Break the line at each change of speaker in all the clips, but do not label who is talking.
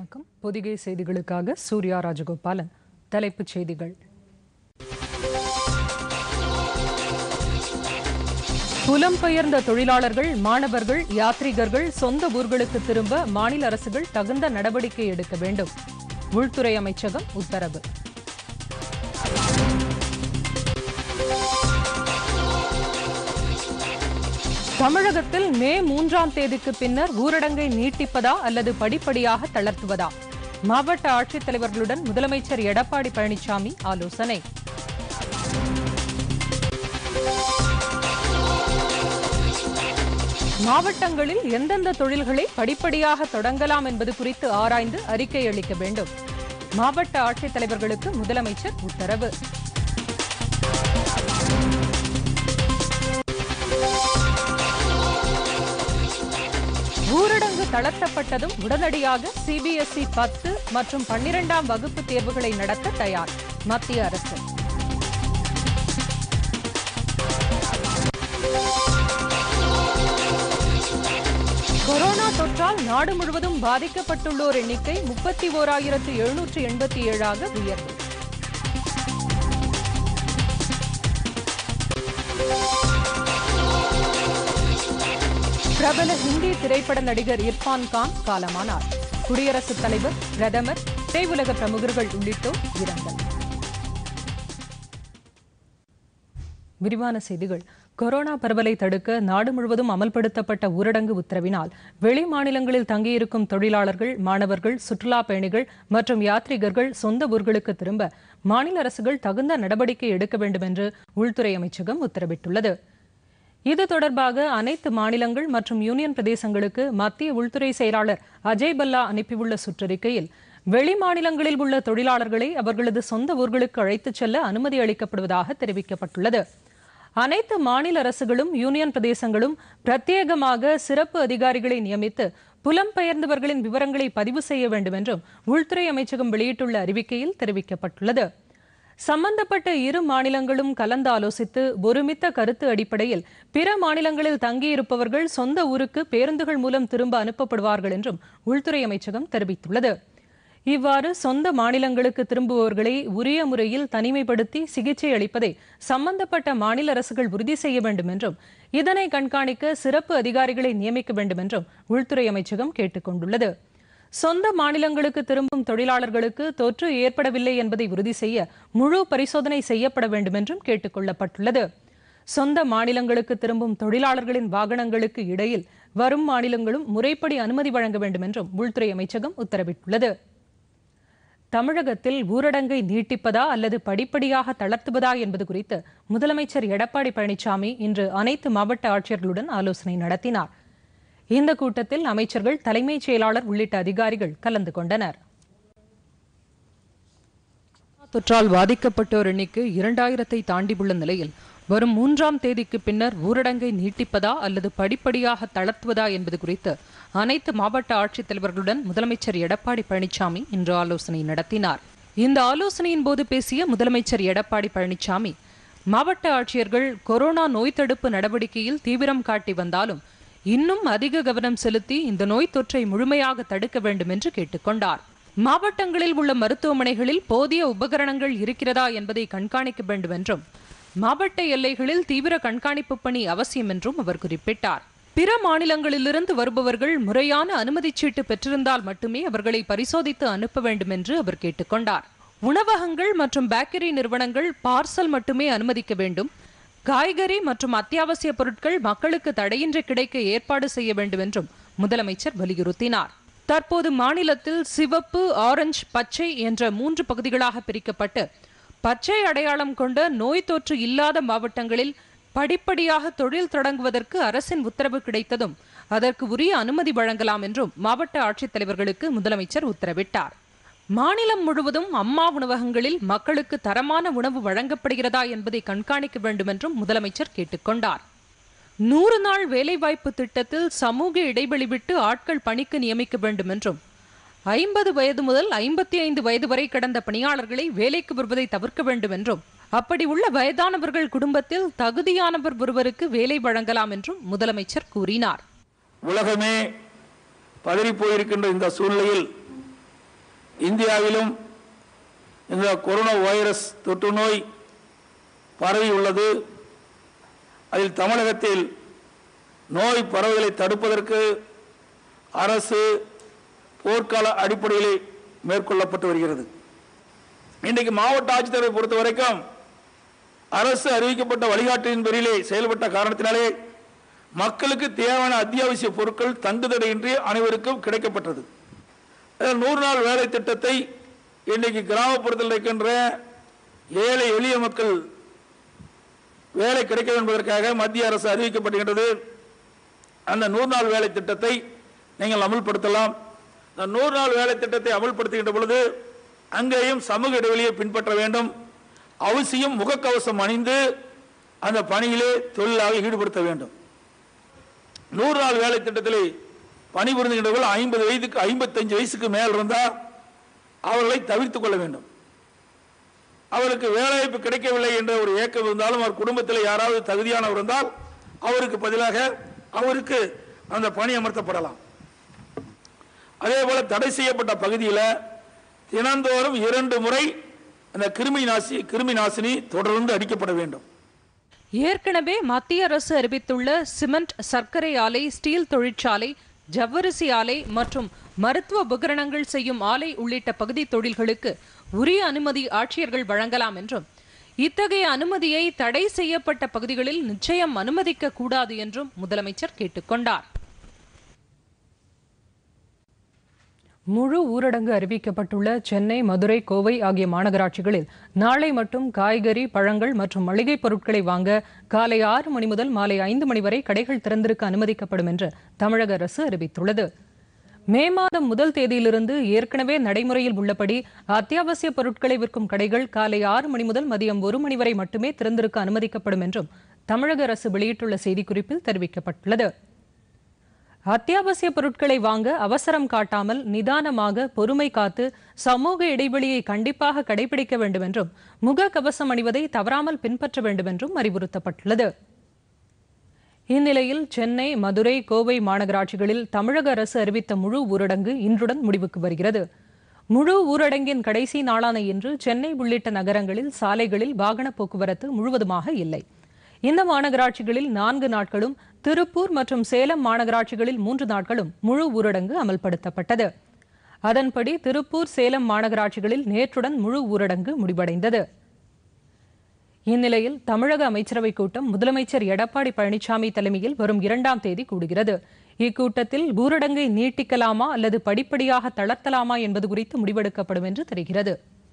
வணக்கம் பொதிகை செய்திகளுக்காக சூர்யா ராஜகோபாலன் தலைப்புச் செய்திகள் புலம்பெயர்ந்த தொழிலாளர்கள் மாணவர்கள் யாத்ரீகர்கள் சொந்த ஊர்களுக்கு திரும்ப மாநில அரசுகள் தகுந்த நடவடிக்கை எடுக்க வேண்டும் உள்துறை அமைச்சகம் உத்தரவு தமிழகத்தில் மே மூன்றாம் தேதிக்கு பின்னர் ஊரடங்கை நீட்டிப்பதா அல்லது படிப்படியாக தளர்த்துவதா மாவட்ட ஆட்சித்தலைவர்களுடன் முதலமைச்சர் எடப்பாடி பழனிசாமி ஆலோசனை மாவட்டங்களில் எந்தெந்த தொழில்களை படிப்படியாக தொடங்கலாம் என்பது குறித்து ஆராய்ந்து அறிக்கை அளிக்க வேண்டும் மாவட்ட ஆட்சித்தலைவர்களுக்கு முதலமைச்சர் உத்தரவு ஊரடங்கு தளர்த்தப்பட்டதும் உடனடியாக சிபிஎஸ்இ பத்து மற்றும் பன்னிரெண்டாம் வகுப்பு தேர்வுகளை நடத்த தயார் மத்திய அரசு கொரோனா தொற்றால் நாடு முழுவதும் பாதிக்கப்பட்டுள்ளோர் எண்ணிக்கை முப்பத்தி ஓராயிரத்து எழுநூற்று எண்பத்தி ஏழாக உயர்வு பிரபல ஹிந்தி திரைப்பட நடிகர் இர்ஃபான் கான் காலமானார் குடியரசுத் தலைவர் பிரதமர் திரையுலக பிரமுகர்கள் உள்ளிட்டோர் இரங்கல் விரிவான செய்திகள் கொரோனா பரவலை தடுக்க நாடு முழுவதும் அமல்படுத்தப்பட்ட ஊரடங்கு உத்தரவினால் வெளி மாநிலங்களில் தங்கியிருக்கும் தொழிலாளர்கள் மாணவர்கள் சுற்றுலா பயணிகள் மற்றும் யாத்ரீகர்கள் சொந்த ஊர்களுக்கு திரும்ப மாநில அரசுகள் தகுந்த நடவடிக்கை எடுக்க வேண்டும் என்று உள்துறை அமைச்சகம் உத்தரவிட்டுள்ளது இது தொடர்பாக அனைத்து மாநிலங்கள் மற்றும் யூனியன் பிரதேசங்களுக்கு மத்திய உள்துறை செயலாளர் அஜய் பல்லா அனுப்பியுள்ள சுற்றறிக்கையில் வெளி மாநிலங்களில் உள்ள தொழிலாளர்களை அவர்களது சொந்த ஊர்களுக்கு அழைத்துச் செல்ல அனுமதி அளிக்கப்படுவதாக தெரிவிக்கப்பட்டுள்ளது அனைத்து மாநில அரசுகளும் யூனியன் பிரதேசங்களும் பிரத்யேகமாக சிறப்பு அதிகாரிகளை நியமித்து புலம்பெயர்ந்தவர்களின் விவரங்களை பதிவு செய்ய வேண்டும் என்றும் உள்துறை அமைச்சகம் வெளியிட்டுள்ள அறிவிக்கையில் தெரிவிக்கப்பட்டுள்ளது சம்பந்தப்பட்ட இரு மாநிலங்களும் கலந்து ஆலோசித்து ஒருமித்த கருத்து அடிப்படையில் பிற மாநிலங்களில் தங்கியிருப்பவர்கள் சொந்த ஊருக்கு பேருந்துகள் மூலம் திரும்ப அனுப்பப்படுவார்கள் என்றும் உள்துறை அமைச்சகம் தெரிவித்துள்ளது இவ்வாறு சொந்த மாநிலங்களுக்கு திரும்புபவர்களை உரிய முறையில் தனிமைப்படுத்தி சிகிச்சை அளிப்பதை சம்பந்தப்பட்ட மாநில அரசுகள் உறுதி செய்ய வேண்டும் என்றும் இதனை கண்காணிக்க சிறப்பு அதிகாரிகளை நியமிக்க வேண்டும் என்றும் உள்துறை அமைச்சகம் கேட்டுக் கொண்டுள்ளது சொந்த மாநிலங்களுக்கு திரும்பும் தொழிலாளர்களுக்கு தொற்று ஏற்படவில்லை என்பதை உறுதி செய்ய முழு பரிசோதனை செய்யப்பட வேண்டும் என்றும் கேட்டுக் கொள்ளப்பட்டுள்ளது சொந்த மாநிலங்களுக்கு திரும்பும் தொழிலாளர்களின் வாகனங்களுக்கு இடையில் வரும் மாநிலங்களும் முறைப்படி அனுமதி வழங்க வேண்டும் என்றும் உள்துறை அமைச்சகம் உத்தரவிட்டுள்ளது தமிழகத்தில் ஊரடங்கை நீட்டிப்பதா அல்லது படிப்படியாக தளர்த்துவதா என்பது குறித்து முதலமைச்சர் எடப்பாடி பழனிசாமி இன்று அனைத்து மாவட்ட ஆட்சியர்களுடன் ஆலோசனை நடத்தினார் இந்த கூட்டத்தில் அமைச்சர்கள் தலைமைச் செயலாளர் உள்ளிட்ட அதிகாரிகள் கலந்து கொண்டனர் தொற்றால் பாதிக்கப்பட்டோர் எண்ணிக்கை இரண்டாயிரத்தை தாண்டியுள்ள நிலையில் வரும் மூன்றாம் தேதிக்கு பின்னர் ஊரடங்கை நீட்டிப்பதா அல்லது படிப்படியாக தளர்த்துவதா என்பது குறித்து அனைத்து மாவட்ட ஆட்சித்தலைவர்களுடன் முதலமைச்சர் எடப்பாடி பழனிசாமி இன்று ஆலோசனை நடத்தினார் இந்த ஆலோசனையின் போது பேசிய முதலமைச்சர் எடப்பாடி பழனிசாமி மாவட்ட ஆட்சியர்கள் கொரோனா நோய் தடுப்பு நடவடிக்கையில் தீவிரம் காட்டி வந்தாலும் இன்னும் அதிக கவனம் செலுத்தி இந்த நோய் தொற்றை முழுமையாக தடுக்க வேண்டும் என்று கேட்டுக்கொண்டார் மாவட்டங்களில் உள்ள மருத்துவமனைகளில் போதிய உபகரணங்கள் இருக்கிறதா என்பதை கண்காணிக்க வேண்டும் என்றும் மாவட்ட எல்லைகளில் தீவிர கண்காணிப்பு பணி அவசியம் என்றும் அவர் குறிப்பிட்டார் பிற மாநிலங்களிலிருந்து வருபவர்கள் முறையான அனுமதிச் சீட்டு பெற்றிருந்தால் மட்டுமே அவர்களை பரிசோதித்து அனுப்ப வேண்டும் என்று அவர் கேட்டுக்கொண்டார் உணவகங்கள் மற்றும் பேக்கரி நிறுவனங்கள் பார்சல் மட்டுமே அனுமதிக்க வேண்டும் காய்கறி மற்றும் அத்தியாவசிய பொருட்கள் மக்களுக்கு தடையின்றி கிடைக்க ஏற்பாடு செய்ய வேண்டும் என்றும் முதலமைச்சர் வலியுறுத்தினார் தற்போது மாநிலத்தில் சிவப்பு ஆரஞ்சு பச்சை என்ற மூன்று பகுதிகளாக பிரிக்கப்பட்டு பச்சை அடையாளம் கொண்ட நோய் தொற்று இல்லாத மாவட்டங்களில் படிப்படியாக தொழில் தொடங்குவதற்கு அரசின் உத்தரவு கிடைத்ததும் அதற்கு உரிய அனுமதி வழங்கலாம் என்றும் மாவட்ட ஆட்சித்தலைவர்களுக்கு முதலமைச்சர் உத்தரவிட்டார் மாநிலம் முழுவதும் அம்மா உணவகங்களில் மக்களுக்கு தரமான உணவு வழங்கப்படுகிறதா என்பதை கண்காணிக்க வேண்டும் என்றும் முதலமைச்சர் கேட்டுக்கொண்டார் நூறு நாள் வேலைவாய்ப்பு திட்டத்தில் சமூக இடைவெளி விட்டு ஆட்கள் பணிக்கு நியமிக்க வேண்டும் என்றும் ஐம்பது வயது முதல் ஐம்பத்தி ஐந்து வயது வரை கடந்த பணியாளர்களை வேலைக்கு வருவதை தவிர்க்க வேண்டும் என்றும் அப்படி உள்ள வயதானவர்கள் குடும்பத்தில் தகுதியானவர் ஒருவருக்கு வேலை வழங்கலாம் என்றும் முதலமைச்சர் கூறினார்
உலகமே பதறிப் போயிருக்கின்ற இந்த சூழ்நிலையில் இந்தியாவிலும் இந்த கொரோனா வைரஸ் தொற்று நோய் பரவியுள்ளது அதில் தமிழகத்தில் நோய் பரவுதலை தடுப்பதற்கு அரசு போர்க்கால அடிப்படையில் மேற்கொள்ளப்பட்டு வருகிறது இன்றைக்கு மாவட்ட ஆட்சித்தலைவரை பொறுத்த வரைக்கும் அரசு அறிவிக்கப்பட்ட வழிகாட்டின் பேரிலே செயல்பட்ட காரணத்தினாலே மக்களுக்கு தேவையான அத்தியாவசிய பொருட்கள் தங்குதடையின்றி அனைவருக்கும் கிடைக்கப்பட்டது அதில் நூறு நாள் வேலை திட்டத்தை இன்றைக்கு கிராமப்புறத்தில் இருக்கின்ற ஏழை எளிய மக்கள் வேலை கிடைக்க என்பதற்காக மத்திய அரசு அறிவிக்கப்படுகின்றது அந்த நூறு நாள் வேலை திட்டத்தை நீங்கள் அமல்படுத்தலாம் இந்த நூறு நாள் வேலை திட்டத்தை அமல்படுத்துகின்ற பொழுது அங்கேயும் சமூக இடைவெளியை பின்பற்ற வேண்டும் அவசியம் முகக்கவசம் அணிந்து அந்த பணியிலே தொழிலாக ஈடுபடுத்த வேண்டும் நூறு நாள் வேலை திட்டத்தில் பணிபுரிந்துகின்றவர்கள் ஐம்பது வயதுக்கு ஐம்பத்தஞ்சு வயசுக்கு மேல் இருந்தால் அவர்களை தவிர்த்துக் கொள்ள வேண்டும் அவருக்கு வேலைவாய்ப்பு கிடைக்கவில்லை என்ற ஒரு ஏக்கம் இருந்தாலும் அவர் குடும்பத்தில் யாராவது தகுதியானவர் இருந்தால் அவருக்கு பதிலாக அவருக்கு அந்த பணி அமர்த்தப்படலாம் அதே போல தடை செய்யப்பட்ட பகுதியில் தினந்தோறும் இரண்டு முறை அந்த கிருமி நாசி கிருமி நாசினி தொடர்ந்து அடிக்கப்பட வேண்டும்
ஏற்கனவே மத்திய அரசு அறிவித்துள்ள சிமெண்ட் சர்க்கரை ஆலை ஸ்டீல் தொழிற்சாலை ஜவ்வரிசி ஆலை மற்றும் மருத்துவ உபகரணங்கள் செய்யும் ஆலை உள்ளிட்ட பகுதி தொழில்களுக்கு உரிய அனுமதி ஆட்சியர்கள் வழங்கலாம் என்றும் இத்தகைய அனுமதியை தடை செய்யப்பட்ட பகுதிகளில் நிச்சயம் அனுமதிக்க கூடாது என்றும் முதலமைச்சர் கேட்டுக்கொண்டார் முழு ஊரடங்கு அறிவிக்கப்பட்டுள்ள சென்னை மதுரை கோவை ஆகிய மாநகராட்சிகளில் நாளை மட்டும் காய்கறி பழங்கள் மற்றும் மளிகைப் பொருட்களை வாங்க காலை ஆறு மணி முதல் மாலை ஐந்து மணி வரை கடைகள் திறந்திருக்க அனுமதிக்கப்படும் என்று தமிழக அரசு அறிவித்துள்ளது மே மாதம் முதல் தேதியிலிருந்து ஏற்கனவே நடைமுறையில் உள்ளபடி அத்தியாவசிய பொருட்களை விற்கும் கடைகள் காலை ஆறு மணி முதல் மதியம் ஒரு மணி வரை மட்டுமே திறந்திருக்க அனுமதிக்கப்படும் என்றும் தமிழக அரசு வெளியிட்டுள்ள செய்திக்குறிப்பில் தெரிவிக்கப்பட்டுள்ளது அத்தியாவசிய பொருட்களை வாங்க அவசரம் காட்டாமல் நிதானமாக பொறுமை காத்து சமூக இடைவெளியை கண்டிப்பாக கடைபிடிக்க வேண்டும் என்றும் முக கவசம் அணிவதை தவறாமல் பின்பற்ற வேண்டும் என்றும் அறிவுறுத்தப்பட்டுள்ளது இந்நிலையில் சென்னை மதுரை கோவை மாநகராட்சிகளில் தமிழக அரசு அறிவித்த முழு ஊரடங்கு இன்றுடன் முடிவுக்கு வருகிறது முழு ஊரடங்கின் கடைசி நாளான இன்று சென்னை உள்ளிட்ட நகரங்களில் சாலைகளில் வாகன போக்குவரத்து முழுவதுமாக இல்லை இந்த மாநகராட்சிகளில் நான்கு நாட்களும் திருப்பூர் மற்றும் சேலம் மாநகராட்சிகளில் மூன்று நாட்களும் முழு ஊரடங்கு அமல்படுத்தப்பட்டது அதன்படி திருப்பூர் சேலம் மாநகராட்சிகளில் நேற்றுடன் முழு ஊரடங்கு முடிவடைந்தது இந்நிலையில் தமிழக அமைச்சரவைக் கூட்டம் முதலமைச்சர் எடப்பாடி பழனிசாமி தலைமையில் வரும் இரண்டாம் தேதி கூடுகிறது இக்கூட்டத்தில் ஊரடங்கை நீட்டிக்கலாமா அல்லது படிப்படியாக தளர்த்தலாமா என்பது குறித்து முடிவெடுக்கப்படும் என்று தெரிகிறது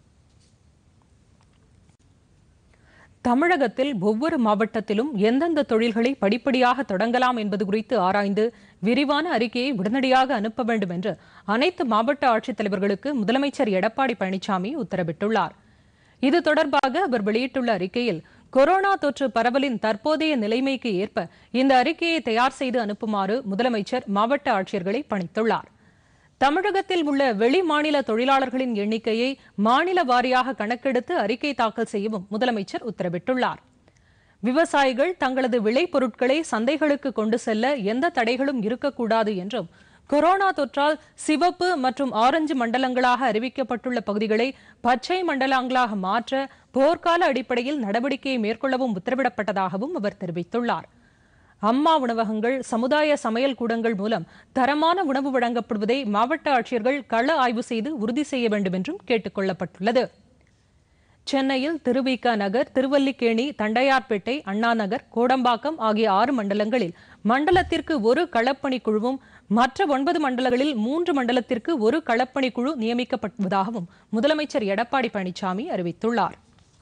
தமிழகத்தில் ஒவ்வொரு மாவட்டத்திலும் எந்தெந்த தொழில்களை படிப்படியாக தொடங்கலாம் என்பது குறித்து ஆராய்ந்து விரிவான அறிக்கையை உடனடியாக அனுப்ப வேண்டும் என்று அனைத்து மாவட்ட ஆட்சித்தலைவர்களுக்கு முதலமைச்சர் எடப்பாடி பழனிசாமி உத்தரவிட்டுள்ளார் இது தொடர்பாக அவர் வெளியிட்டுள்ள அறிக்கையில் கொரோனா தொற்று பரவலின் தற்போதைய நிலைமைக்கு ஏற்ப இந்த அறிக்கையை தயார் செய்து அனுப்புமாறு முதலமைச்சர் மாவட்ட ஆட்சியர்களை பணித்துள்ளார் தமிழகத்தில் உள்ள வெளி மாநில தொழிலாளர்களின் எண்ணிக்கையை மாநில வாரியாக கணக்கெடுத்து அறிக்கை தாக்கல் செய்யவும் முதலமைச்சர் உத்தரவிட்டுள்ளார் விவசாயிகள் தங்களது விளைபொருட்களை சந்தைகளுக்கு கொண்டு செல்ல எந்த தடைகளும் இருக்கக்கூடாது என்றும் கொரோனா தொற்றால் சிவப்பு மற்றும் ஆரஞ்சு மண்டலங்களாக அறிவிக்கப்பட்டுள்ள பகுதிகளை பச்சை மண்டலங்களாக மாற்ற போர்க்கால அடிப்படையில் நடவடிக்கையை மேற்கொள்ளவும் உத்தரவிடப்பட்டதாகவும் அவர் தெரிவித்துள்ளார் அம்மா உணவகங்கள் சமுதாய சமையல் கூடங்கள் மூலம் தரமான உணவு வழங்கப்படுவதை மாவட்ட ஆட்சியர்கள் கள ஆய்வு செய்து உறுதி செய்ய வேண்டும் என்றும் கேட்டுக் கொள்ளப்பட்டுள்ளது சென்னையில் திருவிக நகர் திருவல்லிக்கேணி தண்டையார்பேட்டை அண்ணா நகர் கோடம்பாக்கம் ஆகிய ஆறு மண்டலங்களில் மண்டலத்திற்கு ஒரு களப்பணி குழுவும் மற்ற ஒன்பது மண்டலங்களில் மூன்று மண்டலத்திற்கு ஒரு களப்பணி குழு நியமிக்கப்படுவதாகவும் முதலமைச்சர் எடப்பாடி பழனிசாமி அறிவித்துள்ளார்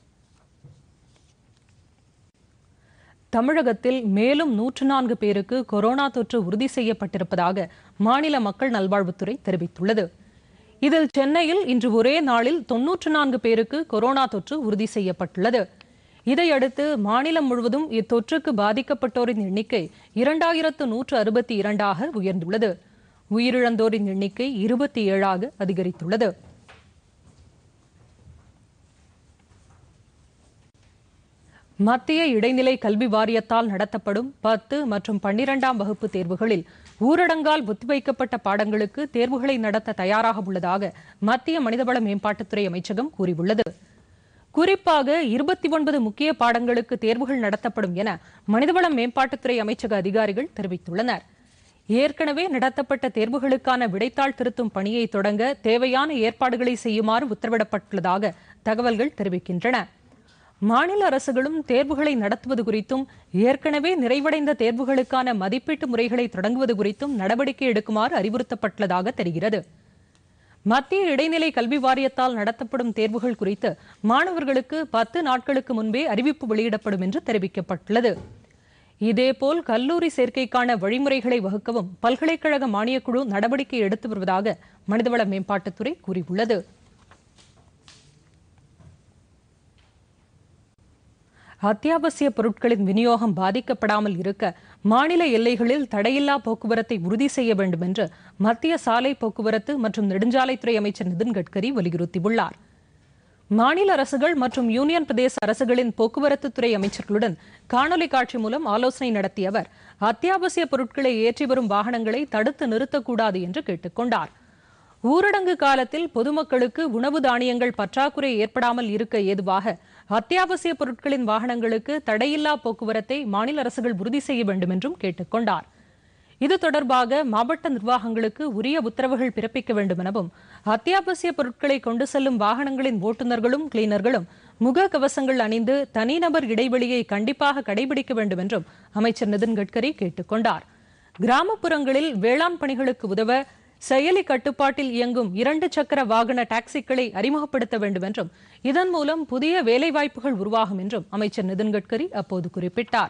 தமிழகத்தில் மேலும் நூற்று நான்கு பேருக்கு கொரோனா தொற்று உறுதி செய்யப்பட்டிருப்பதாக மாநில மக்கள் நல்வாழ்வுத்துறை தெரிவித்துள்ளது இதில் சென்னையில் இன்று ஒரே நாளில் தொன்னூற்று நான்கு பேருக்கு கொரோனா தொற்று உறுதி செய்யப்பட்டுள்ளது இதையடுத்து மாநிலம் முழுவதும் இத்தொற்றுக்கு பாதிக்கப்பட்டோரின் எண்ணிக்கை இரண்டாயிரத்து நூற்று அறுபத்தி இரண்டாக உயர்ந்துள்ளது உயிரிழந்தோரின் எண்ணிக்கை இருபத்தி ஏழாக அதிகரித்துள்ளது மத்திய இடைநிலை கல்வி வாரியத்தால் நடத்தப்படும் பத்து மற்றும் பன்னிரெண்டாம் வகுப்பு தேர்வுகளில் ஊரடங்கால் ஒத்திவைக்கப்பட்ட பாடங்களுக்கு தேர்வுகளை நடத்த தயாராக உள்ளதாக மத்திய மனிதவள மேம்பாட்டுத்துறை அமைச்சகம் கூறியுள்ளது குறிப்பாக இருபத்தி ஒன்பது முக்கிய பாடங்களுக்கு தேர்வுகள் நடத்தப்படும் என மனிதவள மேம்பாட்டுத்துறை அமைச்சக அதிகாரிகள் தெரிவித்துள்ளனர் ஏற்கனவே நடத்தப்பட்ட தேர்வுகளுக்கான விடைத்தாள் திருத்தும் பணியை தொடங்க தேவையான ஏற்பாடுகளை செய்யுமாறு உத்தரவிடப்பட்டுள்ளதாக தகவல்கள் தெரிவிக்கின்றன மாநில அரசுகளும் தேர்வுகளை நடத்துவது குறித்தும் ஏற்கனவே நிறைவடைந்த தேர்வுகளுக்கான மதிப்பீட்டு முறைகளை தொடங்குவது குறித்தும் நடவடிக்கை எடுக்குமாறு அறிவுறுத்தப்பட்டுள்ளதாக தெரிகிறது மத்திய இடைநிலை கல்வி வாரியத்தால் நடத்தப்படும் தேர்வுகள் குறித்து மாணவர்களுக்கு பத்து நாட்களுக்கு முன்பே அறிவிப்பு வெளியிடப்படும் என்று தெரிவிக்கப்பட்டுள்ளது இதேபோல் கல்லூரி சேர்க்கைக்கான வழிமுறைகளை வகுக்கவும் பல்கலைக்கழக மானியக்குழு நடவடிக்கை எடுத்து வருவதாக மனிதவள மேம்பாட்டுத்துறை கூறியுள்ளது அத்தியாவசிய பொருட்களின் விநியோகம் பாதிக்கப்படாமல் இருக்க மாநில எல்லைகளில் தடையில்லா போக்குவரத்தை உறுதி செய்ய வேண்டும் என்று மத்திய சாலை போக்குவரத்து மற்றும் நெடுஞ்சாலைத்துறை அமைச்சர் நிதின் கட்கரி வலியுறுத்தியுள்ளார் மாநில அரசுகள் மற்றும் யூனியன் பிரதேச அரசுகளின் போக்குவரத்து துறை அமைச்சர்களுடன் காணொலி காட்சி மூலம் ஆலோசனை நடத்திய அவர் அத்தியாவசிய பொருட்களை ஏற்றி வரும் வாகனங்களை தடுத்து நிறுத்தக்கூடாது என்று கேட்டுக்கொண்டார் ஊரடங்கு காலத்தில் பொதுமக்களுக்கு உணவு தானியங்கள் பற்றாக்குறை ஏற்படாமல் இருக்க ஏதுவாக அத்தியாவசிய பொருட்களின் வாகனங்களுக்கு தடையில்லா போக்குவரத்தை மாநில அரசுகள் உறுதி செய்ய வேண்டும் என்றும் கேட்டுக்கொண்டார் இது தொடர்பாக மாவட்ட நிர்வாகங்களுக்கு உரிய உத்தரவுகள் பிறப்பிக்க வேண்டும் எனவும் அத்தியாவசிய பொருட்களை கொண்டு செல்லும் வாகனங்களின் ஓட்டுநர்களும் கிளீனர்களும் முக கவசங்கள் அணிந்து தனிநபர் இடைவெளியை கண்டிப்பாக கடைபிடிக்க வேண்டும் என்றும் அமைச்சர் நிதின் கட்கரி கேட்டுக்கொண்டார் கிராமப்புறங்களில் வேளாண் பணிகளுக்கு உதவ செயலி கட்டுப்பாட்டில் இயங்கும் இரண்டு சக்கர வாகன டாக்ஸிக்களை அறிமுகப்படுத்த வேண்டும் என்றும் இதன் மூலம் புதிய வேலைவாய்ப்புகள் உருவாகும் என்றும் அமைச்சர் நிதின் கட்கரி அப்போது குறிப்பிட்டார்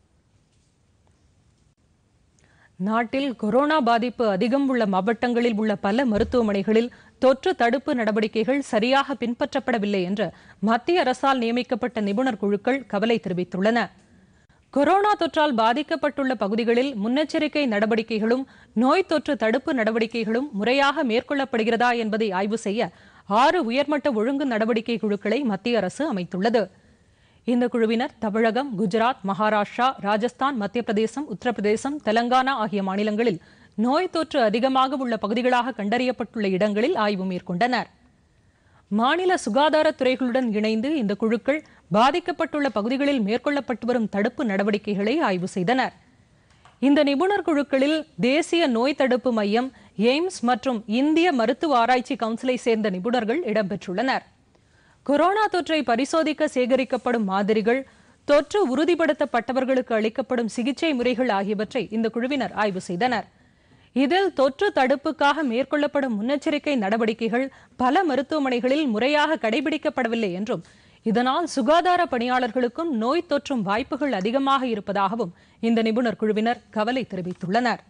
நாட்டில் கொரோனா பாதிப்பு அதிகம் உள்ள மாவட்டங்களில் உள்ள பல மருத்துவமனைகளில் தொற்று தடுப்பு நடவடிக்கைகள் சரியாக பின்பற்றப்படவில்லை என்று மத்திய அரசால் நியமிக்கப்பட்ட நிபுணர் குழுக்கள் கவலை தெரிவித்துள்ளன கொரோனா தொற்றால் பாதிக்கப்பட்டுள்ள பகுதிகளில் முன்னெச்சரிக்கை நடவடிக்கைகளும் நோய் தொற்று தடுப்பு நடவடிக்கைகளும் முறையாக மேற்கொள்ளப்படுகிறதா என்பதை ஆய்வு செய்ய ஆறு உயர்மட்ட ஒழுங்கு நடவடிக்கை குழுக்களை மத்திய அரசு அமைத்துள்ளது இந்த குழுவினர் தமிழகம் குஜராத் மகாராஷ்டிரா ராஜஸ்தான் மத்திய பிரதேசம் உத்தரப்பிரதேசம் தெலங்கானா ஆகிய மாநிலங்களில் நோய் தொற்று அதிகமாக உள்ள பகுதிகளாக கண்டறியப்பட்டுள்ள இடங்களில் ஆய்வு மேற்கொண்டனர் மாநில சுகாதாரத்துறைகளுடன் இணைந்து இந்த குழுக்கள் பாதிக்கப்பட்டுள்ள பகுதிகளில் மேற்கொள்ளப்பட்டு வரும் தடுப்பு நடவடிக்கைகளை ஆய்வு செய்தனர் இந்த நிபுணர் குழுக்களில் தேசிய நோய் தடுப்பு மையம் எய்ம்ஸ் மற்றும் இந்திய மருத்துவ ஆராய்ச்சி கவுன்சிலை சேர்ந்த நிபுணர்கள் இடம்பெற்றுள்ளனர் கொரோனா தொற்றை பரிசோதிக்க சேகரிக்கப்படும் மாதிரிகள் தொற்று உறுதிப்படுத்தப்பட்டவர்களுக்கு அளிக்கப்படும் சிகிச்சை முறைகள் ஆகியவற்றை இந்த குழுவினர் ஆய்வு செய்தனர் இதில் தொற்று தடுப்புக்காக மேற்கொள்ளப்படும் முன்னெச்சரிக்கை நடவடிக்கைகள் பல மருத்துவமனைகளில் முறையாக கடைபிடிக்கப்படவில்லை என்றும் இதனால் சுகாதார பணியாளர்களுக்கும் நோய் தொற்றும் வாய்ப்புகள் அதிகமாக இருப்பதாகவும் இந்த நிபுணர் குழுவினர் கவலை தெரிவித்துள்ளனர்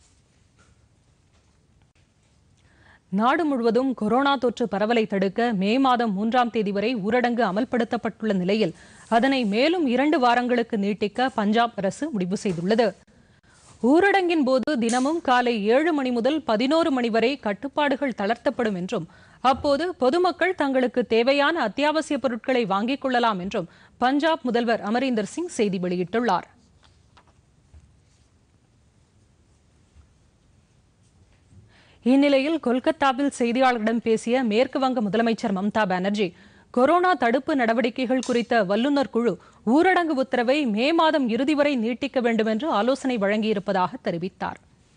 நாடு முழுவதும் கொரோனா தொற்று பரவலை தடுக்க மே மாதம் மூன்றாம் தேதி வரை ஊரடங்கு அமல்படுத்தப்பட்டுள்ள நிலையில் அதனை மேலும் இரண்டு வாரங்களுக்கு நீட்டிக்க பஞ்சாப் அரசு முடிவு செய்துள்ளது ஊரடங்கின் போது தினமும் காலை ஏழு மணி முதல் பதினோரு மணி வரை கட்டுப்பாடுகள் தளர்த்தப்படும் என்றும் அப்போது பொதுமக்கள் தங்களுக்கு தேவையான அத்தியாவசிய பொருட்களை வாங்கிக் கொள்ளலாம் என்றும் பஞ்சாப் முதல்வர் அமரீந்தர் சிங் செய்தி வெளியிட்டுள்ளார் இந்நிலையில் கொல்கத்தாவில் செய்தியாளர்களிடம் பேசிய மேற்கு வங்க முதலமைச்சர் மம்தா பானர்ஜி கொரோனா தடுப்பு நடவடிக்கைகள் குறித்த வல்லுநர் குழு ஊரடங்கு உத்தரவை மே மாதம் இறுதி வரை நீட்டிக்க வேண்டும் என்று ஆலோசனை வழங்கியிருப்பதாக தெரிவித்தார்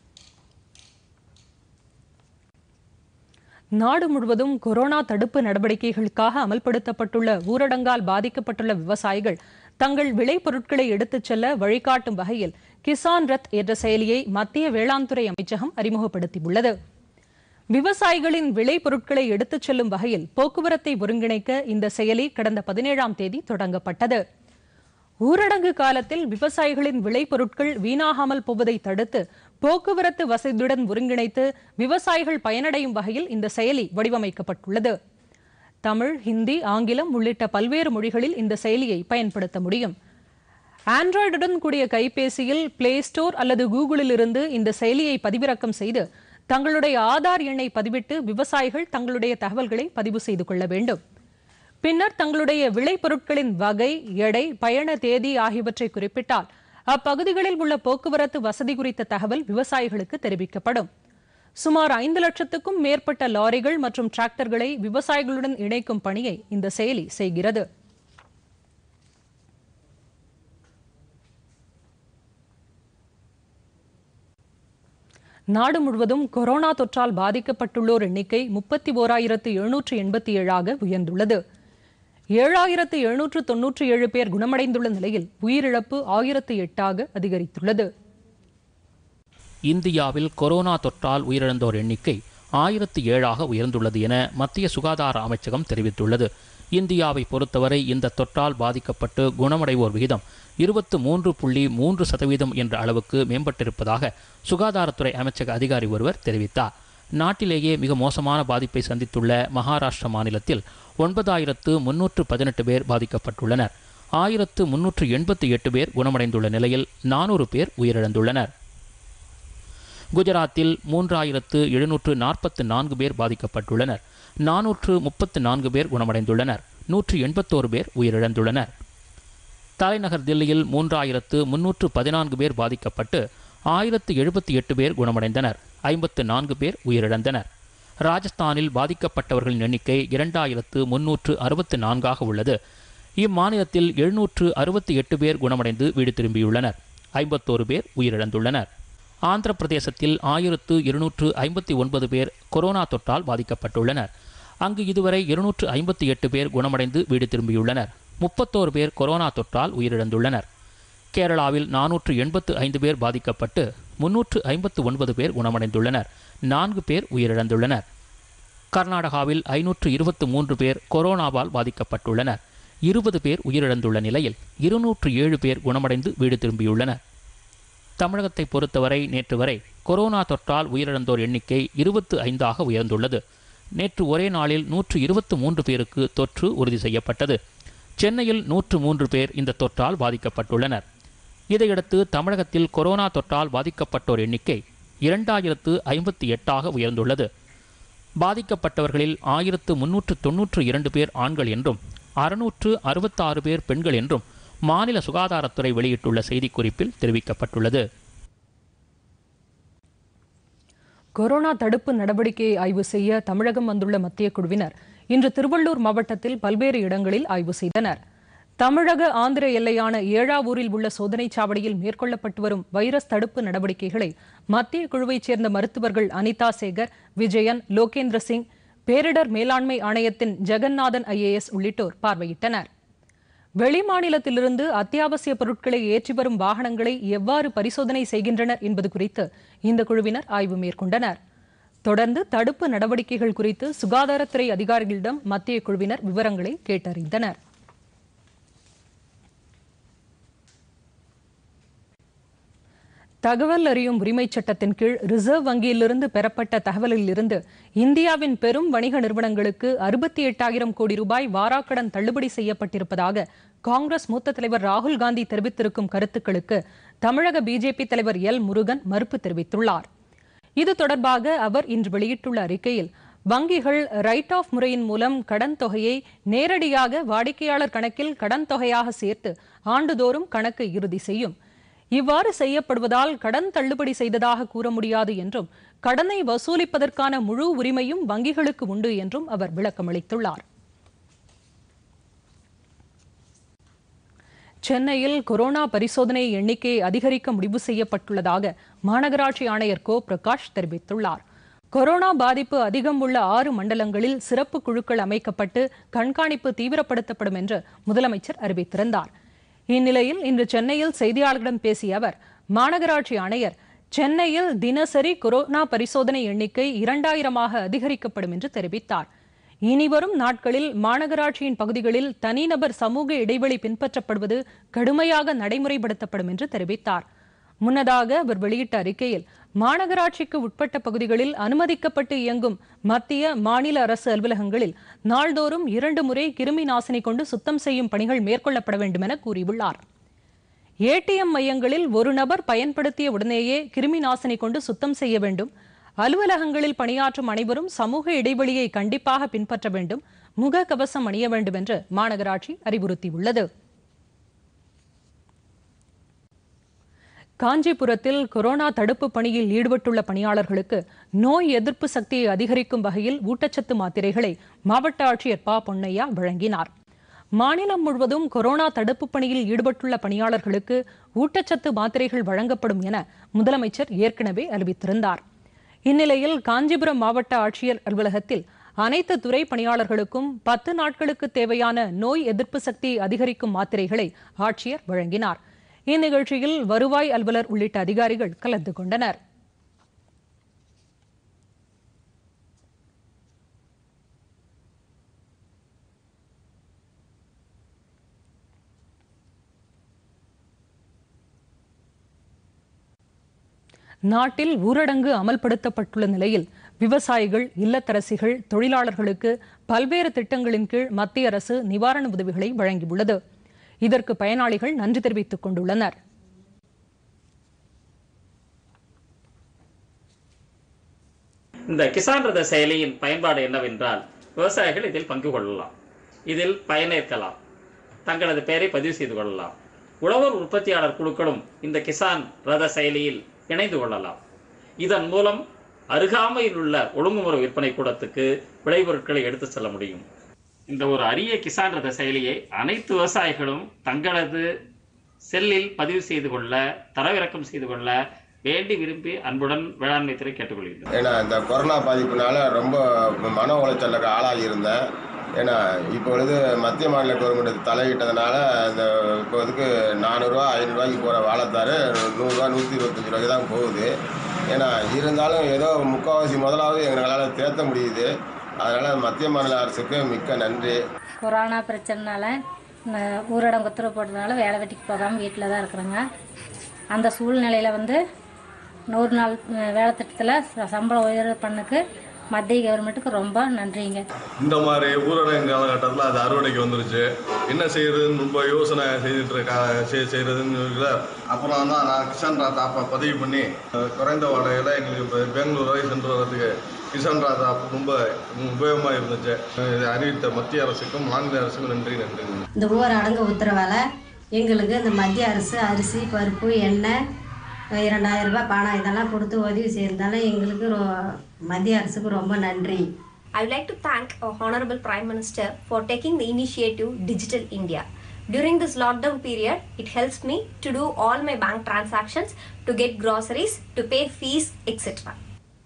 நாடு முழுவதும் கொரோனா தடுப்பு நடவடிக்கைகளுக்காக அமல்படுத்தப்பட்டுள்ள ஊரடங்கால் பாதிக்கப்பட்டுள்ள விவசாயிகள் தங்கள் விளைபொருட்களை எடுத்துச் செல்ல வழிகாட்டும் வகையில் கிசான் ரத் என்ற செயலியை மத்திய வேளாண் துறை அமைச்சகம் அறிமுகப்படுத்தியுள்ளது விவசாயிகளின் விளைபொருட்களை எடுத்துச் செல்லும் வகையில் போக்குவரத்தை ஒருங்கிணைக்க இந்த செயலி கடந்த பதினேழாம் தேதி தொடங்கப்பட்டது ஊரடங்கு காலத்தில் விவசாயிகளின் விளைபொருட்கள் வீணாகாமல் போவதை தடுத்து போக்குவரத்து வசதியுடன் ஒருங்கிணைத்து விவசாயிகள் பயனடையும் வகையில் இந்த செயலி வடிவமைக்கப்பட்டுள்ளது தமிழ் ஹிந்தி ஆங்கிலம் உள்ளிட்ட பல்வேறு மொழிகளில் இந்த செயலியை பயன்படுத்த முடியும் ஆண்ட்ராய்டுடன் கூடிய கைபேசியில் பிளே ஸ்டோர் அல்லது கூகுளில் இருந்து இந்த செயலியை பதிவிறக்கம் செய்து தங்களுடைய ஆதார் எண்ணை பதிவிட்டு விவசாயிகள் தங்களுடைய தகவல்களை பதிவு செய்து கொள்ள வேண்டும் பின்னர் தங்களுடைய விளைபொருட்களின் வகை எடை பயண தேதி ஆகியவற்றை குறிப்பிட்டால் அப்பகுதிகளில் உள்ள போக்குவரத்து வசதி குறித்த தகவல் விவசாயிகளுக்கு தெரிவிக்கப்படும் சுமார் ஐந்து லட்சத்துக்கும் மேற்பட்ட லாரிகள் மற்றும் டிராக்டர்களை விவசாயிகளுடன் இணைக்கும் பணியை இந்த செயலி செய்கிறது நாடு முழுவதும் கொரோனா தொற்றால் பாதிக்கப்பட்டுள்ளோர் எண்ணிக்கை முப்பத்தி ஓராயிரத்து எழுநூற்று எண்பத்தி ஏழாக உயர்ந்துள்ளது ஏழாயிரத்து எழுநூற்று தொன்னூற்றி ஏழு பேர் குணமடைந்துள்ள நிலையில் உயிரிழப்பு ஆயிரத்து எட்டாக அதிகரித்துள்ளது
இந்தியாவில் கொரோனா தொற்றால் உயிரிழந்தோர் எண்ணிக்கை ஆயிரத்து ஏழாக உயர்ந்துள்ளது என மத்திய சுகாதார அமைச்சகம் தெரிவித்துள்ளது இந்தியாவை பொறுத்தவரை இந்த தொற்றால் பாதிக்கப்பட்டு குணமடைவோர் விகிதம் இருபத்து மூன்று புள்ளி மூன்று சதவீதம் என்ற அளவுக்கு மேம்பட்டிருப்பதாக சுகாதாரத்துறை அமைச்சக அதிகாரி ஒருவர் தெரிவித்தார் நாட்டிலேயே மிக மோசமான பாதிப்பை சந்தித்துள்ள மகாராஷ்டிரா மாநிலத்தில் ஒன்பதாயிரத்து முன்னூற்று பதினெட்டு பேர் பாதிக்கப்பட்டுள்ளனர் ஆயிரத்து முன்னூற்று எண்பத்தி எட்டு பேர் குணமடைந்துள்ள நிலையில் நானூறு பேர் உயிரிழந்துள்ளனர் குஜராத்தில் மூன்றாயிரத்து எழுநூற்று நாற்பத்து நான்கு பேர் பாதிக்கப்பட்டுள்ளனர் நானூற்று முப்பத்து நான்கு பேர் குணமடைந்துள்ளனர் நூற்று எண்பத்தோரு பேர் உயிரிழந்துள்ளனர் தலைநகர் தில்லியில் மூன்றாயிரத்து முன்னூற்று பதினான்கு பேர் பாதிக்கப்பட்டு ஆயிரத்து எழுபத்தி எட்டு பேர் குணமடைந்தனர் ஐம்பத்து நான்கு பேர் உயிரிழந்தனர் ராஜஸ்தானில் பாதிக்கப்பட்டவர்களின் எண்ணிக்கை இரண்டாயிரத்து முன்னூற்று அறுபத்து நான்காக உள்ளது இம்மாநிலத்தில் எழுநூற்று அறுபத்தி எட்டு பேர் குணமடைந்து வீடு திரும்பியுள்ளனர் ஐம்பத்தோரு பேர் உயிரிழந்துள்ளனர் ஆந்திர பிரதேசத்தில் ஆயிரத்து இருநூற்று ஐம்பத்தி ஒன்பது பேர் கொரோனா தொற்றால் பாதிக்கப்பட்டுள்ளனர் அங்கு இதுவரை இருநூற்று ஐம்பத்தி எட்டு பேர் குணமடைந்து வீடு திரும்பியுள்ளனர் முப்பத்தோரு பேர் கொரோனா தொற்றால் உயிரிழந்துள்ளனர் கேரளாவில் நானூற்று எண்பத்து ஐந்து பேர் பாதிக்கப்பட்டு முன்னூற்று ஐம்பத்து ஒன்பது பேர் குணமடைந்துள்ளனர் நான்கு பேர் உயிரிழந்துள்ளனர் கர்நாடகாவில் ஐநூற்று இருபத்து மூன்று பேர் கொரோனாவால் பாதிக்கப்பட்டுள்ளனர் இருபது பேர் உயிரிழந்துள்ள நிலையில் இருநூற்று ஏழு பேர் குணமடைந்து வீடு திரும்பியுள்ளனர் தமிழகத்தை பொறுத்தவரை நேற்று வரை கொரோனா தொற்றால் உயிரிழந்தோர் எண்ணிக்கை இருபத்து ஐந்தாக உயர்ந்துள்ளது நேற்று ஒரே நாளில் நூற்று இருபத்து மூன்று பேருக்கு தொற்று உறுதி செய்யப்பட்டது சென்னையில் நூற்று மூன்று பேர் இந்த தொற்றால் பாதிக்கப்பட்டுள்ளனர் இதையடுத்து தமிழகத்தில் கொரோனா தொற்றால் பாதிக்கப்பட்டோர் எண்ணிக்கை இரண்டாயிரத்து ஐம்பத்தி எட்டாக உயர்ந்துள்ளது பாதிக்கப்பட்டவர்களில் ஆயிரத்து முன்னூற்று தொன்னூற்று இரண்டு பேர் ஆண்கள் என்றும் அறுநூற்று அறுபத்தாறு பேர் பெண்கள் என்றும் மாநில சுகாதாரத்துறை வெளியிட்டுள்ள செய்திக்குறிப்பில் தெரிவிக்கப்பட்டுள்ளது
கொரோனா தடுப்பு நடவடிக்கையை ஆய்வு செய்ய தமிழகம் வந்துள்ள மத்திய குழுவினர் இன்று திருவள்ளூர் மாவட்டத்தில் பல்வேறு இடங்களில் ஆய்வு செய்தனர் தமிழக ஆந்திர எல்லையான ஏழாவூரில் உள்ள சோதனைச் சாவடியில் மேற்கொள்ளப்பட்டு வரும் வைரஸ் தடுப்பு நடவடிக்கைகளை மத்திய குழுவைச் சேர்ந்த மருத்துவர்கள் அனிதா சேகர் விஜயன் லோகேந்திர சிங் பேரிடர் மேலாண்மை ஆணையத்தின் ஜெகநாதன் ஐஏஎஸ் உள்ளிட்டோர் பார்வையிட்டனர் வெளிமாநிலத்திலிருந்து அத்தியாவசிய பொருட்களை ஏற்றி வரும் வாகனங்களை எவ்வாறு பரிசோதனை செய்கின்றனர் என்பது குறித்து இந்த குழுவினர் ஆய்வு மேற்கொண்டனர் தொடர்ந்து தடுப்பு நடவடிக்கைகள் குறித்து சுகாதாரத்துறை அதிகாரிகளிடம் மத்திய குழுவினர் விவரங்களை கேட்டறிந்தனர் தகவல் அறியும் உரிமைச் சட்டத்தின் கீழ் ரிசர்வ் வங்கியிலிருந்து பெறப்பட்ட தகவலில் இருந்து இந்தியாவின் பெரும் வணிக நிறுவனங்களுக்கு அறுபத்தி எட்டாயிரம் கோடி ரூபாய் வாராக்கடன் தள்ளுபடி செய்யப்பட்டிருப்பதாக காங்கிரஸ் மூத்த தலைவர் ராகுல் காந்தி தெரிவித்திருக்கும் கருத்துக்களுக்கு தமிழக பிஜேபி தலைவர் எல் முருகன் மறுப்பு தெரிவித்துள்ளார் இது தொடர்பாக அவர் இன்று வெளியிட்டுள்ள அறிக்கையில் வங்கிகள் ரைட் ஆஃப் முறையின் மூலம் கடன் தொகையை நேரடியாக வாடிக்கையாளர் கணக்கில் கடன் தொகையாக சேர்த்து ஆண்டுதோறும் கணக்கு இறுதி செய்யும் இவ்வாறு செய்யப்படுவதால் கடன் தள்ளுபடி செய்ததாக கூற முடியாது என்றும் கடனை வசூலிப்பதற்கான முழு உரிமையும் வங்கிகளுக்கு உண்டு என்றும் அவர் விளக்கமளித்துள்ளார் சென்னையில் கொரோனா பரிசோதனை எண்ணிக்கையை அதிகரிக்க முடிவு செய்யப்பட்டுள்ளதாக மாநகராட்சி ஆணையர் கோ பிரகாஷ் தெரிவித்துள்ளார் கொரோனா பாதிப்பு அதிகம் உள்ள ஆறு மண்டலங்களில் சிறப்பு குழுக்கள் அமைக்கப்பட்டு கண்காணிப்பு தீவிரப்படுத்தப்படும் என்று முதலமைச்சர் அறிவித்திருந்தார் இந்நிலையில் இன்று சென்னையில் செய்தியாளர்களிடம் பேசிய அவர் மாநகராட்சி ஆணையர் சென்னையில் தினசரி கொரோனா பரிசோதனை எண்ணிக்கை இரண்டாயிரமாக அதிகரிக்கப்படும் என்று தெரிவித்தார் இனிவரும் நாட்களில் மாநகராட்சியின் பகுதிகளில் தனிநபர் சமூக இடைவெளி பின்பற்றப்படுவது கடுமையாக நடைமுறைப்படுத்தப்படும் என்று தெரிவித்தார் முன்னதாக அவர் வெளியிட்ட அறிக்கையில் மாநகராட்சிக்கு உட்பட்ட பகுதிகளில் அனுமதிக்கப்பட்டு இயங்கும் மத்திய மாநில அரசு அலுவலகங்களில் நாள்தோறும் இரண்டு முறை கிருமி நாசினி கொண்டு சுத்தம் செய்யும் பணிகள் மேற்கொள்ளப்பட வேண்டும் என கூறியுள்ளார் ஏடிஎம் மையங்களில் ஒரு நபர் பயன்படுத்திய உடனேயே கிருமி நாசினி கொண்டு சுத்தம் செய்ய வேண்டும் அலுவலகங்களில் பணியாற்றும் அனைவரும் சமூக இடைவெளியை கண்டிப்பாக பின்பற்ற வேண்டும் முக கவசம் அணிய வேண்டும் என்று மாநகராட்சி அறிவுறுத்தியுள்ளது காஞ்சிபுரத்தில் கொரோனா தடுப்பு பணியில் ஈடுபட்டுள்ள பணியாளர்களுக்கு நோய் எதிர்ப்பு சக்தியை அதிகரிக்கும் வகையில் ஊட்டச்சத்து மாத்திரைகளை மாவட்ட ஆட்சியர் ப பொன்னையா வழங்கினார் மாநிலம் முழுவதும் கொரோனா தடுப்பு பணியில் ஈடுபட்டுள்ள பணியாளர்களுக்கு ஊட்டச்சத்து மாத்திரைகள் வழங்கப்படும் என முதலமைச்சர் ஏற்கனவே அறிவித்திருந்தார் இந்நிலையில் காஞ்சிபுரம் மாவட்ட ஆட்சியர் அலுவலகத்தில் அனைத்து துறை பணியாளர்களுக்கும் பத்து நாட்களுக்கு தேவையான நோய் எதிர்ப்பு சக்தியை அதிகரிக்கும் மாத்திரைகளை ஆட்சியர் வழங்கினார் இந்நிகழ்ச்சியில் வருவாய் அலுவலர் உள்ளிட்ட அதிகாரிகள் கலந்து கொண்டனர் நாட்டில் ஊரடங்கு அமல்படுத்தப்பட்டுள்ள நிலையில் விவசாயிகள் இல்லத்தரசிகள் தொழிலாளர்களுக்கு பல்வேறு திட்டங்களின் கீழ் மத்திய அரசு நிவாரண உதவிகளை வழங்கியுள்ளது இதற்கு பயனாளிகள் நன்றி தெரிவித்துக் கொண்டுள்ளனர்
இந்த கிசான் ரத செயலியின் பயன்பாடு என்னவென்றால் விவசாயிகள் இதில் பங்கு கொள்ளலாம் இதில் பயனேற்கலாம் தங்களது பெயரை பதிவு செய்து கொள்ளலாம் உழவர் உற்பத்தியாளர் குழுக்களும் இந்த கிசான் ரத செயலியில் இணைந்து கொள்ளலாம் இதன் மூலம் அருகாமையில் உள்ள ஒழுங்குமுறை விற்பனை கூடத்துக்கு விளைபொருட்களை எடுத்து செல்ல முடியும் இந்த ஒரு அரிய கிசான் ரத செயலியை அனைத்து விவசாயிகளும் தங்களது செல்லில் பதிவு செய்து கொள்ள தரவிறக்கம் செய்து கொள்ள வேண்டி விரும்பி அன்புடன் வேளாண்மை துறை கேட்டுக்கொள்கிறேன்
ஏன்னா இந்த கொரோனா பாதிப்புனால ரொம்ப மன உளைச்சலுக்கு ஆளாகி இருந்தேன் ஏன்னா இப்பொழுது மத்திய மாநில கவர்மெண்ட் தலையிட்டதுனால இந்த இப்போதுக்கு நானூறுரூவா ஐநூறுரூவாய்க்கு போகிற வாழைத்தாரு நூறுரூவா நூற்றி இருபத்தஞ்சி ரூபாய்க்கு தான் போகுது ஏன்னா இருந்தாலும் ஏதோ முக்கால்வாசி முதலாவது எங்களால் தேர்த்த முடியுது அதனால் மத்திய மாநில அரசுக்கு மிக்க நன்றி
கொரோனா பிரச்சனைனால இந்த ஊரடங்கு உத்தரவு போட்டதுனால வேலை வெட்டிக்கு போகாமல் வீட்டில் தான் இருக்கிறேங்க அந்த சூழ்நிலையில் வந்து நூறு நாள் அஹ், வேலை திட்டத்தில் சம்பள உயர்வு பண்ணுக்கு மத்திய கவர்மெண்ட்டுக்கு ரொம்ப நன்றிங்க
இந்த மாதிரி ஊரடங்கு காலகட்டத்தில் அது அறுவடைக்கு வந்துருச்சு என்ன செய்யறதுன்னு ரொம்ப யோசனை செய்துட்டு இருக்கா செய் செய்யறதுன்னு இருக்குல்ல அப்புறம் தான் நான் கிசான் ராத் ஆப்பை பதிவு பண்ணி அஹ், குறைந்த வாடகையில் எங்களுக்கு இப்போ பெங்களூர் வரை சென்று வர்றதுக்கு கிசான் ராத் ஆப் ரொம்ப உபயோகமாக இருந்துச்சு அஹ், இதை அறிவித்த மத்திய அரசுக்கும் மாநில அரசுக்கும் நன்றி நன்றி
இந்த ஊரடங்கு உத்தரவால் எங்களுக்கு இந்த மத்திய அரசு அரிசி பருப்பு எண்ணெய் இரண்டாயிரம் ரூபாய் பணம் இதெல்லாம் கொடுத்து உதவி செய்கிறதால எங்களுக்கு ரொ- மத்திய அரசுக்கு ரொம்ப நன்றி
I would like to thank our Honorable Prime Minister for taking the initiative Digital India. During this lockdown period, it helps me to do all my bank transactions, to get groceries, to pay fees, etc.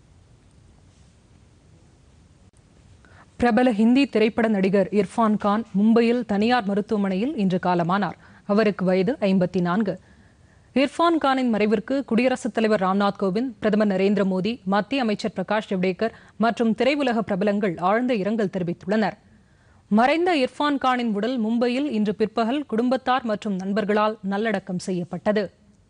பிரபல ஹிந்தி திரைப்பட நடிகர் இர்ஃபான் கான் மும்பையில் தனியார் மருத்துவமனையில் இன்று காலமானார் அவருக்கு வயது ஐம்பத்தி நான்கு இர்ஃபான் கானின் மறைவிற்கு குடியரசுத் தலைவர் ராம்நாத் கோவிந்த் பிரதமர் நரேந்திர மோடி மத்திய அமைச்சர் பிரகாஷ் ஜவ்டேகர் மற்றும் திரையுலக பிரபலங்கள் ஆழ்ந்த இரங்கல் தெரிவித்துள்ளனர் மறைந்த இர்ஃபான் கானின் உடல் மும்பையில் இன்று பிற்பகல் குடும்பத்தார் மற்றும் நண்பர்களால் நல்லடக்கம் செய்யப்பட்டது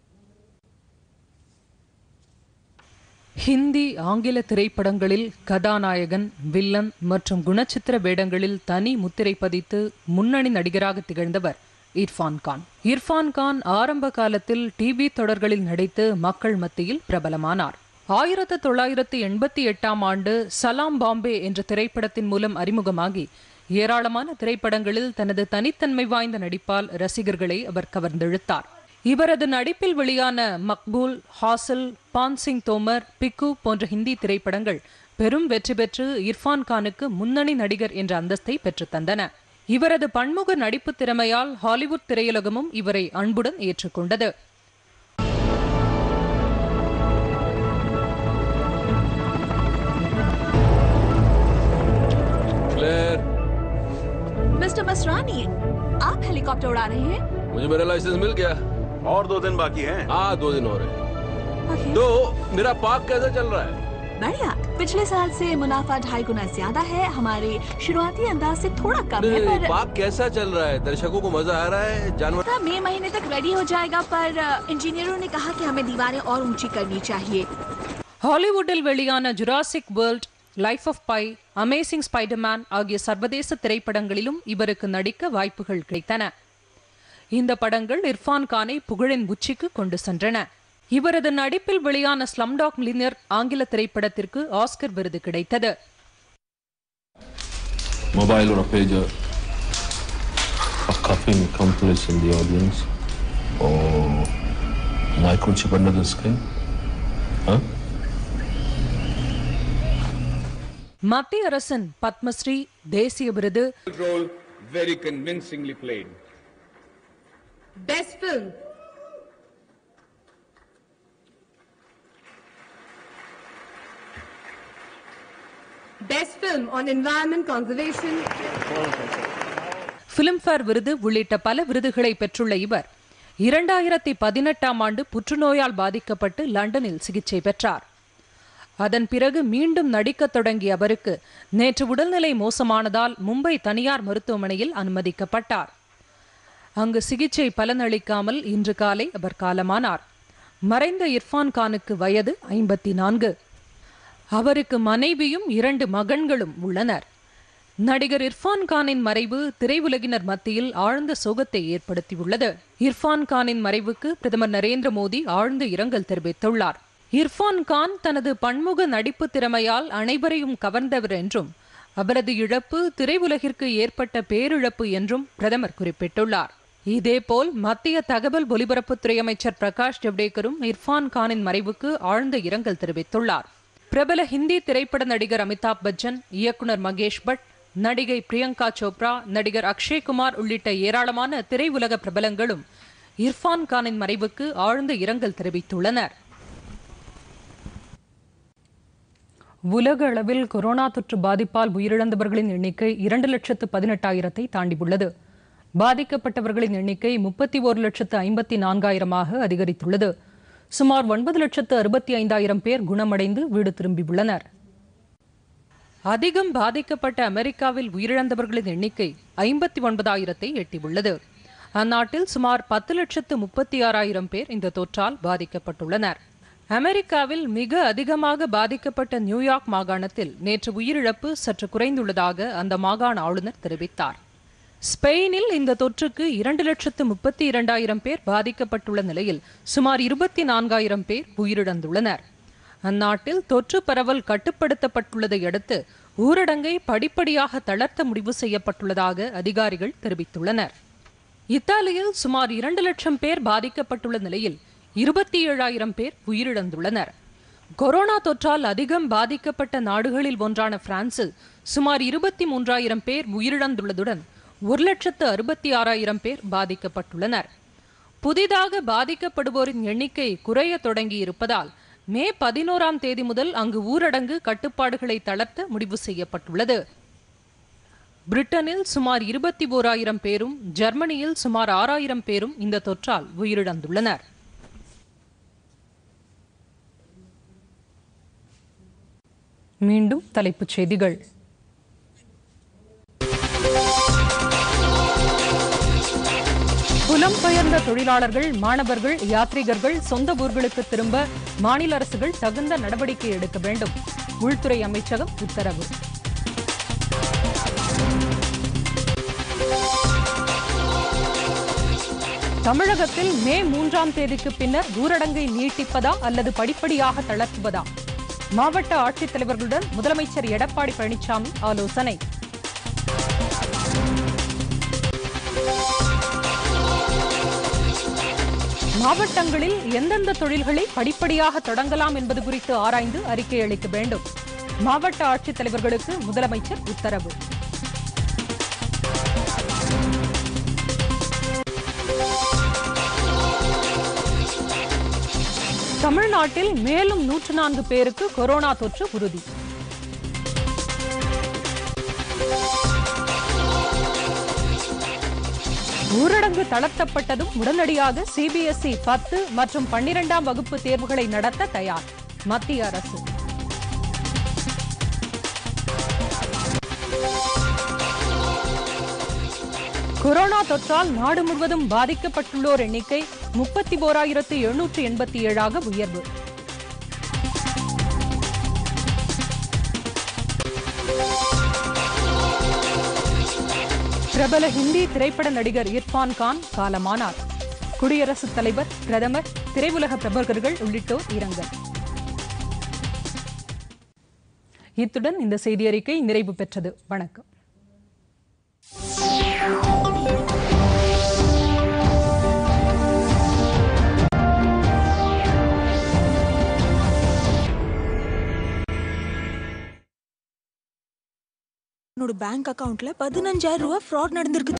ஹிந்தி ஆங்கில திரைப்படங்களில் கதாநாயகன் வில்லன் மற்றும் குணச்சித்திர வேடங்களில் தனி முத்திரை பதித்து முன்னணி நடிகராக திகழ்ந்தவர் இர்ஃபான் கான் இர்ஃபான் கான் ஆரம்ப காலத்தில் டிவி தொடர்களில் நடித்து மக்கள் மத்தியில் பிரபலமானார் ஆயிரத்து தொள்ளாயிரத்து எண்பத்தி எட்டாம் ஆண்டு சலாம் பாம்பே என்ற திரைப்படத்தின் மூலம் அறிமுகமாகி ஏராளமான திரைப்படங்களில் தனது தனித்தன்மை வாய்ந்த நடிப்பால் ரசிகர்களை அவர் கவர்ந்தெழுத்தார் இவரது நடிப்பில் வெளியான மக்பூல் ஹாசில் பான் சிங் தோமர் பிக்கு போன்ற ஹிந்தி திரைப்படங்கள் பெரும் வெற்றி பெற்று இர்ஃபான் கானுக்கு முன்னணி நடிகர் என்ற அந்தஸ்தை பெற்றுத் தந்தன இவரது பன்முக நடிப்பு திறமையால் ஹாலிவுட் திரையுலகமும் இவரை அன்புடன் ஏற்றுக்கொண்டது
क्लेयर
मिस्टर मसरानी आप हेलीकॉप्टर उड़ा रहे हैं
मुझे मेरा लाइसेंस मिल गया
और दो दिन बाकी हैं
हाँ दो दिन और है
ओके,
तो मेरा पार्क कैसे चल रहा है
बढ़िया पिछले साल से मुनाफा ढाई गुना ज्यादा है हमारे शुरुआती अंदाज से थोड़ा कम है
नहीं,
पर
पार्क कैसा चल रहा है दर्शकों को मजा आ रहा है जानवर
था, मई महीने तक रेडी हो जाएगा पर अ, इंजीनियरों ने कहा कि हमें दीवारें और ऊंची करनी चाहिए
ஹாலிவுட்டில் வெளியான Jurassic World Life of Pi Amazing Spider Man ஆகிய சர்வதேச திரைப்படங்களிலும் இவருக்கு நடிக்க வாய்ப்புகள் கிடைத்தன இந்த படங்கள் இர்ஃபான் கானை புகழின் உச்சிக்கு கொண்டு சென்றன இவரது நடிப்பில் வெளியான ஸ்லம்டாக் மில்லியனர் ஆங்கில திரைப்படத்திற்கு ஆஸ்கர் விருது கிடைத்தது
मोबाइल और a pager, a cuffing accomplice in the audience, or microchip under the skin? Huh?
மத்திய அரசின் பத்மஸ்ரீ தேசிய விருது
role very convincingly played.
Best film. Best film on environment conservation.
Filmfare விருது உள்ளிட்ட பல விருதுகளை பெற்றுள்ள இவர் இரண்டாயிரத்தி பதினெட்டாம் ஆண்டு புற்றுநோயால் பாதிக்கப்பட்டு லண்டனில் சிகிச்சை பெற்றார் அதன் பிறகு மீண்டும் நடிக்கத் தொடங்கிய அவருக்கு நேற்று உடல்நிலை மோசமானதால் மும்பை தனியார் மருத்துவமனையில் அனுமதிக்கப்பட்டார் அங்கு சிகிச்சை பலனளிக்காமல் இன்று காலை அவர் காலமானார் மறைந்த இர்ஃபான் கானுக்கு வயது ஐம்பத்தி நான்கு அவருக்கு மனைவியும் இரண்டு மகன்களும் உள்ளனர் நடிகர் இர்ஃபான் கானின் மறைவு திரையுலகினர் மத்தியில் ஆழ்ந்த சோகத்தை ஏற்படுத்தியுள்ளது இர்ஃபான் கானின் மறைவுக்கு பிரதமர் நரேந்திர மோடி ஆழ்ந்த இரங்கல் தெரிவித்துள்ளார் இர்ஃபான் கான் தனது பன்முக நடிப்பு திறமையால் அனைவரையும் கவர்ந்தவர் என்றும் அவரது இழப்பு திரையுலகிற்கு ஏற்பட்ட பேரிழப்பு என்றும் பிரதமர் குறிப்பிட்டுள்ளார் இதேபோல் மத்திய தகவல் ஒலிபரப்புத்துறை அமைச்சர் பிரகாஷ் ஜவ்டேகரும் இர்ஃபான் கானின் மறைவுக்கு ஆழ்ந்த இரங்கல் தெரிவித்துள்ளார் பிரபல ஹிந்தி திரைப்பட நடிகர் அமிதாப் பச்சன் இயக்குனர் மகேஷ் பட் நடிகை பிரியங்கா சோப்ரா நடிகர் அக்ஷய் குமார் உள்ளிட்ட ஏராளமான திரையுலக பிரபலங்களும் இர்ஃபான் கானின் மறைவுக்கு ஆழ்ந்த இரங்கல் தெரிவித்துள்ளனர் உலக அளவில் கொரோனா தொற்று பாதிப்பால் உயிரிழந்தவர்களின் எண்ணிக்கை இரண்டு லட்சத்து பதினெட்டாயிரத்தை தாண்டியுள்ளது பாதிக்கப்பட்டவர்களின் எண்ணிக்கை முப்பத்தி ஒரு லட்சத்து ஐம்பத்தி நான்காயிரமாக அதிகரித்துள்ளது சுமார் ஒன்பது லட்சத்து அறுபத்தி ஐந்தாயிரம் பேர் குணமடைந்து வீடு திரும்பியுள்ளனர் அதிகம் பாதிக்கப்பட்ட அமெரிக்காவில் உயிரிழந்தவர்களின் எண்ணிக்கை ஐம்பத்தி ஒன்பதாயிரத்தை எட்டியுள்ளது அந்நாட்டில் சுமார் பத்து லட்சத்து முப்பத்தி ஆறாயிரம் பேர் இந்த தொற்றால் பாதிக்கப்பட்டுள்ளனர் அமெரிக்காவில் மிக அதிகமாக பாதிக்கப்பட்ட நியூயார்க் மாகாணத்தில் நேற்று உயிரிழப்பு சற்று குறைந்துள்ளதாக அந்த மாகாண ஆளுநர் தெரிவித்தார் ஸ்பெயினில் இந்த தொற்றுக்கு இரண்டு லட்சத்து முப்பத்தி இரண்டாயிரம் பேர் பாதிக்கப்பட்டுள்ள நிலையில் சுமார் இருபத்தி நான்காயிரம் பேர் உயிரிழந்துள்ளனர் அந்நாட்டில் தொற்று பரவல் கட்டுப்படுத்தப்பட்டுள்ளதை அடுத்து ஊரடங்கை படிப்படியாக தளர்த்த முடிவு செய்யப்பட்டுள்ளதாக அதிகாரிகள் தெரிவித்துள்ளனர் இத்தாலியில் சுமார் இரண்டு லட்சம் பேர் பாதிக்கப்பட்டுள்ள நிலையில் இருபத்தி ஏழாயிரம் பேர் உயிரிழந்துள்ளனர் கொரோனா தொற்றால் அதிகம் பாதிக்கப்பட்ட நாடுகளில் ஒன்றான பிரான்சில் சுமார் இருபத்தி மூன்றாயிரம் பேர் உயிரிழந்துள்ளதுடன் ஒரு லட்சத்து அறுபத்தி ஆறாயிரம் பேர் பாதிக்கப்பட்டுள்ளனர் புதிதாக பாதிக்கப்படுவோரின் எண்ணிக்கை குறைய தொடங்கி இருப்பதால் மே பதினோராம் தேதி முதல் அங்கு ஊரடங்கு கட்டுப்பாடுகளை தளர்த்த முடிவு செய்யப்பட்டுள்ளது பிரிட்டனில் சுமார் இருபத்தி ஓராயிரம் பேரும் ஜெர்மனியில் சுமார் ஆறாயிரம் பேரும் இந்த தொற்றால் உயிரிழந்துள்ளனர் மீண்டும் தலைப்புச் செய்திகள் புலம்பெயர்ந்த தொழிலாளர்கள் மாணவர்கள் யாத்ரீகர்கள் சொந்த ஊர்களுக்கு திரும்ப மாநில அரசுகள் தகுந்த நடவடிக்கை எடுக்க வேண்டும் உள்துறை அமைச்சகம் உத்தரவு தமிழகத்தில் மே மூன்றாம் தேதிக்கு பின்னர் ஊரடங்கை நீட்டிப்பதா அல்லது படிப்படியாக தளர்த்துவதா மாவட்ட ஆட்சித்தலைவர்களுடன் முதலமைச்சர் எடப்பாடி பழனிசாமி ஆலோசனை மாவட்டங்களில் எந்தெந்த தொழில்களை படிப்படியாக தொடங்கலாம் என்பது குறித்து ஆராய்ந்து அறிக்கை அளிக்க வேண்டும் மாவட்ட ஆட்சித்தலைவர்களுக்கு முதலமைச்சர் உத்தரவு தமிழ்நாட்டில் மேலும் நூற்று நான்கு பேருக்கு கொரோனா தொற்று உறுதி ஊரடங்கு தளர்த்தப்பட்டதும் உடனடியாக சிபிஎஸ்இ பத்து மற்றும் பன்னிரெண்டாம் வகுப்பு தேர்வுகளை நடத்த தயார் மத்திய அரசு கொரோனா தொற்றால் நாடு முழுவதும் பாதிக்கப்பட்டுள்ளோர் எண்ணிக்கை முப்பத்தி ஓராயிரத்து எழுநூற்று எண்பத்தி ஏழாக உயர்வு பிரபல ஹிந்தி திரைப்பட நடிகர் இர்ஃபான் கான் காலமானார் குடியரசுத் தலைவர் பிரதமர் திரையுலக பிரபலர்கள் உள்ளிட்டோர் இரங்கல் இத்துடன் இந்த செய்தி அறிக்கை நிறைவு பெற்றது வணக்கம்
என்னோட பேங்க் அக்கவுண்ட்ல பதினஞ்சாயிரம் ரூபாய் ஃப்ராட் நடந்திருக்கு